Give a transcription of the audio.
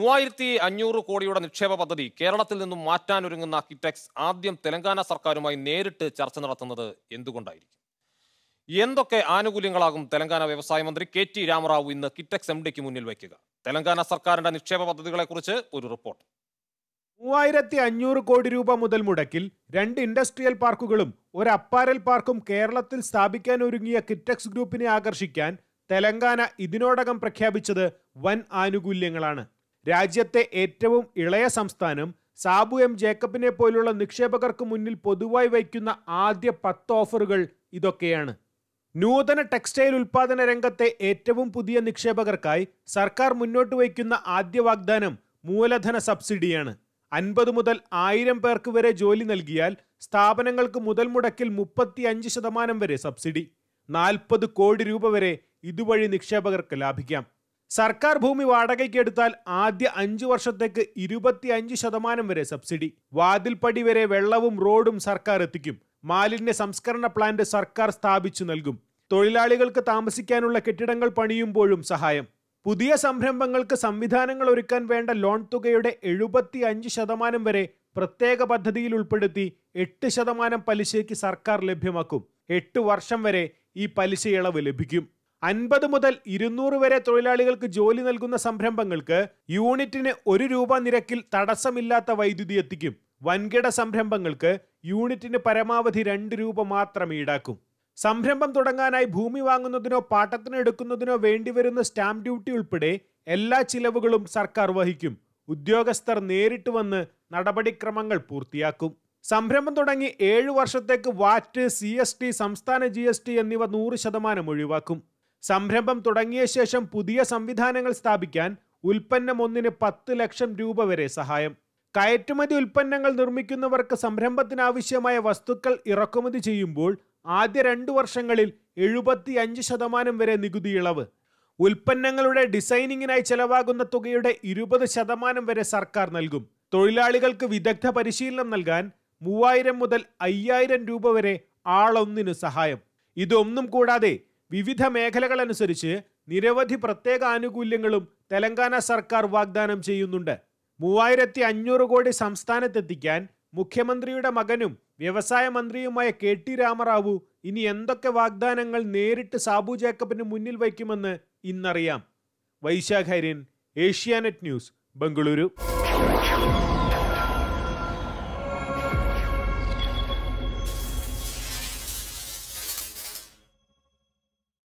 മൂവായിരത്തി അഞ്ഞൂറ് കോടിയുടെ നിക്ഷേപ പദ്ധതി കേരളത്തിൽ നിന്നും മാറ്റാനൊരുങ്ങുന്ന കിറ്റെക്സ് ആദ്യം തെലങ്കാന സർക്കാരുമായി നേരിട്ട് ചർച്ച നടത്തുന്നത് എന്തുകൊണ്ടായിരിക്കും എന്തൊക്കെ ആനുകൂല്യങ്ങളാകും തെലങ്കാന വ്യവസായ മന്ത്രി കെ ടി രാമറാവു ഇന്ന് കിറ്റെക്സ് എം ഡിക്ക് മുന്നിൽ വയ്ക്കുക തെലങ്കാന സർക്കാരിന്റെ നിക്ഷേപ പദ്ധതികളെക്കുറിച്ച് ഒരു റിപ്പോർട്ട് മൂവായിരത്തി അഞ്ഞൂറ് കോടി രൂപ മുതൽ മുടക്കിൽ രണ്ട് ഇൻഡസ്ട്രിയൽ പാർക്കുകളും ഒരു അപ്പാരൽ പാർക്കും കേരളത്തിൽ സ്ഥാപിക്കാൻ ഒരുങ്ങിയ കിറ്റക്സ് ഗ്രൂപ്പിനെ ആകർഷിക്കാൻ തെലങ്കാന ഇതിനോടകം പ്രഖ്യാപിച്ചത് വൻ ആനുകൂല്യങ്ങളാണ് രാജ്യത്തെ ഏറ്റവും ഇളയ സംസ്ഥാനം സാബു എം ജേക്കബിനെ പോലുള്ള നിക്ഷേപകർക്ക് മുന്നിൽ പൊതുവായി വയ്ക്കുന്ന ആദ്യ പത്ത് ഓഫറുകൾ ഇതൊക്കെയാണ് നൂതന ടെക്സ്റ്റൈൽ ഉൽപാദന രംഗത്തെ ഏറ്റവും പുതിയ നിക്ഷേപകർക്കായി സർക്കാർ മുന്നോട്ട് വയ്ക്കുന്ന ആദ്യ വാഗ്ദാനം മൂലധന സബ്സിഡിയാണ് അൻപത് മുതൽ ആയിരം പേർക്ക് വരെ ജോലി നൽകിയാൽ സ്ഥാപനങ്ങൾക്ക് മുതൽ മുടക്കിൽ മുപ്പത്തിയഞ്ച് ശതമാനം വരെ സബ്സിഡി നാൽപ്പത് കോടി രൂപ വരെ ഇതുവഴി നിക്ഷേപകർക്ക് ലാഭിക്കാം സർക്കാർ ഭൂമി വാടകയ്ക്ക് എടുത്താൽ ആദ്യ അഞ്ചു വർഷത്തേക്ക് ഇരുപത്തിയഞ്ച് ശതമാനം വരെ സബ്സിഡി വാതിൽപ്പടി വരെ വെള്ളവും റോഡും സർക്കാർ എത്തിക്കും മാലിന്യ സംസ്കരണ പ്ലാന്റ് സർക്കാർ സ്ഥാപിച്ചു നൽകും തൊഴിലാളികൾക്ക് താമസിക്കാനുള്ള കെട്ടിടങ്ങൾ പണിയുമ്പോഴും സഹായം പുതിയ സംരംഭങ്ങൾക്ക് സംവിധാനങ്ങൾ ഒരുക്കാൻ വേണ്ട ലോൺ തുകയുടെ എഴുപത്തി അഞ്ച് ശതമാനം വരെ പ്രത്യേക പദ്ധതിയിൽ ഉൾപ്പെടുത്തി എട്ട് ശതമാനം പലിശയ്ക്ക് സർക്കാർ ലഭ്യമാക്കും എട്ട് വർഷം വരെ ഈ പലിശ ഇളവ് ലഭിക്കും അൻപത് മുതൽ ഇരുന്നൂറ് വരെ തൊഴിലാളികൾക്ക് ജോലി നൽകുന്ന സംരംഭങ്ങൾക്ക് യൂണിറ്റിന് ഒരു രൂപ നിരക്കിൽ തടസ്സമില്ലാത്ത വൈദ്യുതി എത്തിക്കും വൻകിട സംരംഭങ്ങൾക്ക് യൂണിറ്റിന് പരമാവധി രണ്ട് രൂപ മാത്രം ഈടാക്കും സംരംഭം തുടങ്ങാനായി ഭൂമി വാങ്ങുന്നതിനോ പാട്ടത്തിന് എടുക്കുന്നതിനോ വേണ്ടിവരുന്ന സ്റ്റാമ്പ് ഡ്യൂട്ടി ഉൾപ്പെടെ എല്ലാ ചിലവുകളും സർക്കാർ വഹിക്കും ഉദ്യോഗസ്ഥർ നേരിട്ട് വന്ന് നടപടിക്രമങ്ങൾ പൂർത്തിയാക്കും സംരംഭം തുടങ്ങി ഏഴു വർഷത്തേക്ക് വാറ്റ് സി എസ് ടി സംസ്ഥാന ജി എസ് ടി എന്നിവ നൂറ് ശതമാനം ഒഴിവാക്കും സംരംഭം തുടങ്ങിയ ശേഷം പുതിയ സംവിധാനങ്ങൾ സ്ഥാപിക്കാൻ ഉൽപ്പന്നം ഒന്നിന് പത്ത് ലക്ഷം രൂപ വരെ സഹായം കയറ്റുമതി ഉൽപ്പന്നങ്ങൾ നിർമ്മിക്കുന്നവർക്ക് സംരംഭത്തിനാവശ്യമായ വസ്തുക്കൾ ഇറക്കുമതി ചെയ്യുമ്പോൾ ആദ്യ രണ്ടു വർഷങ്ങളിൽ എഴുപത്തി അഞ്ച് ശതമാനം വരെ നികുതി ഇളവ് ഉൽപ്പന്നങ്ങളുടെ ഡിസൈനിങ്ങിനായി ചെലവാകുന്ന തുകയുടെ ഇരുപത് ശതമാനം വരെ സർക്കാർ നൽകും തൊഴിലാളികൾക്ക് വിദഗ്ധ പരിശീലനം നൽകാൻ മൂവായിരം മുതൽ അയ്യായിരം രൂപ വരെ ആളൊന്നിന് സഹായം ഇതൊന്നും കൂടാതെ വിവിധ മേഖലകളനുസരിച്ച് നിരവധി പ്രത്യേക ആനുകൂല്യങ്ങളും തെലങ്കാന സർക്കാർ വാഗ്ദാനം ചെയ്യുന്നുണ്ട് മൂവായിരത്തി അഞ്ഞൂറ് കോടി സംസ്ഥാനത്തെത്തിക്കാൻ മുഖ്യമന്ത്രിയുടെ മകനും വ്യവസായ മന്ത്രിയുമായ കെ ടി രാമറാവു ഇനി എന്തൊക്കെ വാഗ്ദാനങ്ങൾ നേരിട്ട് സാബു ജേക്കബിന് മുന്നിൽ വയ്ക്കുമെന്ന് ഇന്നറിയാം വൈശാഖര്യൻ ഏഷ്യാനെറ്റ് ന്യൂസ് ബംഗളൂരു